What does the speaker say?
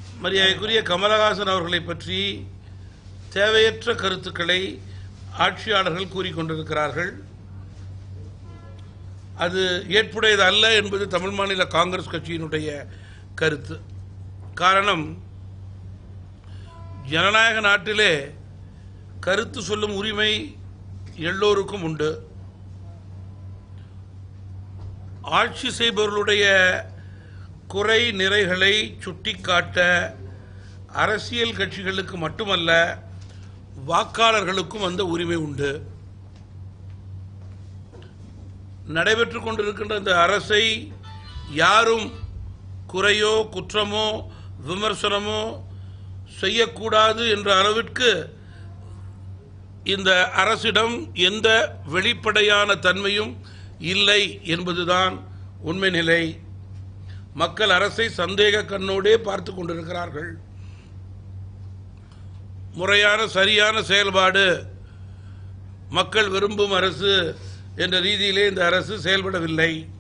மரியாதைக்குரிய கமலஹாசன் அவர்களை பற்றி தேவையற்ற கருத்துக்களை ஆட்சியாளர்கள் கூறிக்கொண்டிருக்கிறார்கள் அது ஏற்புடையது அல்ல என்பது தமிழ் மாநில காங்கிரஸ் கட்சியினுடைய கருத்து காரணம் ஜனநாயக நாட்டிலே கருத்து சொல்லும் உரிமை எல்லோருக்கும் உண்டு ஆட்சி செய்பவர்களுடைய குறை நிறைகளை சுட்டிக்காட்ட அரசியல் கட்சிகளுக்கு மட்டுமல்ல வாக்காளர்களுக்கும் அந்த உரிமை உண்டு நடைபெற்று கொண்டிருக்கின்ற இந்த அரசை யாரும் குறையோ குற்றமோ விமர்சனமோ செய்யக்கூடாது என்ற அளவிற்கு இந்த அரசிடம் எந்த வெளிப்படையான தன்மையும் இல்லை என்பதுதான் உண்மை நிலை மக்கள் அரசை சந்தேக கண்ணோடே பார்த்து கொண்டிருக்கிறார்கள் முறையான சரியான செயல்பாடு மக்கள் விரும்பும் அரசு என்ற ரீதியிலே இந்த அரசு செயல்படவில்லை